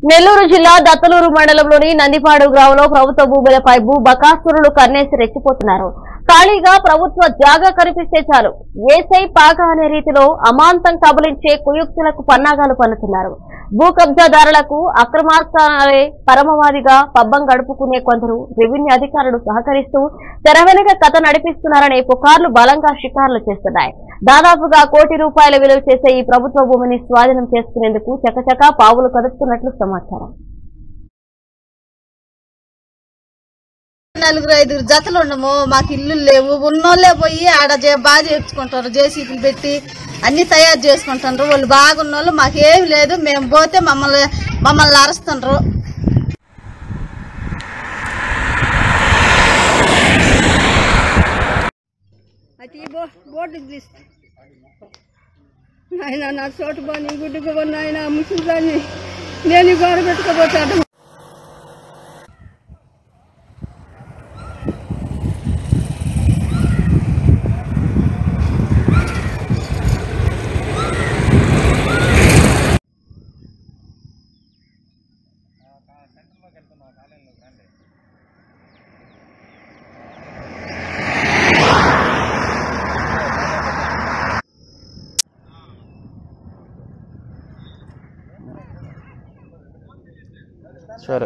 నెల్లూరు జిల్లా దత్తలూరు మండలంలోని నందిపాడు గ్రామంలో ప్రభుత్వ భూములపై భూ బకాసురులు కన్నేసి రెచ్చిపోతున్నారు ఖాళీగా ప్రభుత్వ జాగా కనిపిస్తే చాలు ఏసై పాగా అనే రీతిలో అమాంతం కబలించే కుయుక్తులకు పన్నాగాలు పన్నుతున్నారు భూ కబ్జాదారులకు అక్రమార్కాలే పరమవాదిగా పబ్బం గడుపుకునే కొందరు రెవెన్యూ అధికారులు సహకరిస్తూ తెర వెనుక కథ నడిపిస్తున్నారనే పుకార్లు బలంగా షికారులు చేస్తున్నాయి దాదాపుగా కోటి రూపాయల విలువ చేసే ఈ ప్రభుత్వ భూమిని స్వాధీనం చేసుకునేందుకు చకచకా పావులు కదుపుతున్నట్లు సమాచారం నలుగురు ఐదుగురు జతలు ఉండము మాకు ఇల్లు లేవు ఉన్నోళ్ళే పోయి ఆడ జే- బాగా చేర్చుకుంటారు జేసీపీలు పెట్టి అన్ని తయారు చేసుకుంటారు వాళ్ళు బాగున్నోళ్ళు మాకేం లేదు మేము పోతే మమ్మల్ని మమ్మల్ని అరుస్తుండ్రు అయితే ఈ బో బోర్డు తీస్తే ఆయన నా చోటు బాని గుడ్డుకు పోను ఆయన ముసలిదాన్ని నేను ఈ గోడ పెట్టుకోబోతాడు సరే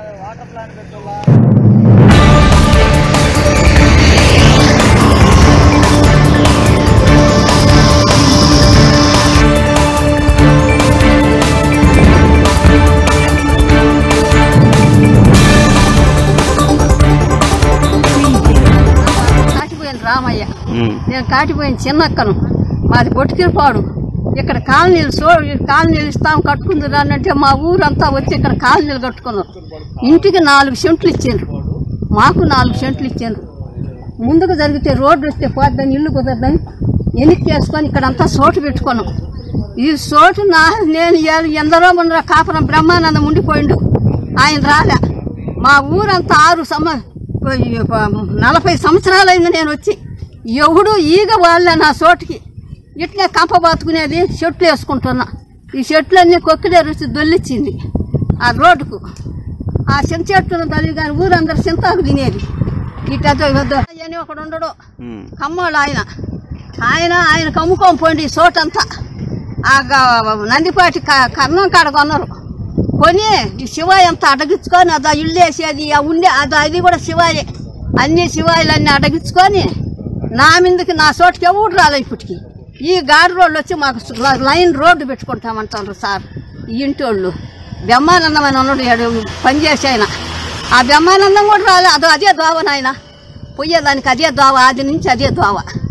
కాటిపోయిన రామయ్య ఉమ్. నేను కాటిపోయిన చిన్నక్కను మాది బొట్టుకిరిపాడు ఇక్కడ కాలనీలు సో కాలనీలు ఇస్తాం కట్టుకుంది అంటే మా ఊరంతా వచ్చి ఇక్కడ కాలనీలు కట్టుకున్నారు ఇంటికి నాలుగు సెంట్లు ఇచ్చారు మాకు నాలుగు సెంట్లు ఇచ్చారు ముందుకు జరిగితే రోడ్డు వస్తే పోద్దని ఇల్లు కుదరదని వెనక్కి వేసుకొని ఇక్కడంతా సోటు పెట్టుకున్నాం ఈ సోటు నా నేను ఎ- ఎందరో ముందర కాపురం బ్రహ్మానందం ఉండిపోయిండు ఆయన రాలే మా ఊరంతా ఆరు సమ నలభై సంవత్సరాలైంది నేను వచ్చి ఎవడు ఈగ వాళ్ళే నా చోటుకి ఇట్లే కంప బాతుకునేది చెట్లు వేసుకుంటున్నా ఈ చెట్లన్నీ కొక్కిడే రుచి దొల్లిచ్చింది ఆ రోడ్డుకు ఆ చింత చెట్లు తల్లి కానీ ఊరందరూ చింతాకు తినేది ఇట్లా అని ఒకడు ఉండడు ఉమ్. కమ్మోళ్ళు ఆయన ఆయన ఆయన కమ్ముకొని పోండి ఈ చోటంతా ఆ గ- నందిపాటి క- కర్ణం కాడ కొన్నారు కొని ఈ శివాయి అంతా అడగించుకొని అది ఆ ఇల్లు వేసేది ఆ ఉండే అది అది కూడా శివాయే అన్ని శివాయిలన్నీ అడగించుకొని నా మీదకి నా చోటుకి ఎవడు రాలే ఇప్పటికి ఈ గాడి రోడ్లు వచ్చి మాకు సు- లైన్ రోడ్డు పెట్టుకుంటామంటారు సార్ ఈ ఇంటి వాళ్ళు బ్రహ్మానందం అని ఉన్నాడు ఈడ పనిచేసి ఆయన ఆ బ్రహ్మానందం కూడా రాలే అదో అదే దోవ నాయన పోయేదానికి అదే దోవ అది నుంచి అదే దోవ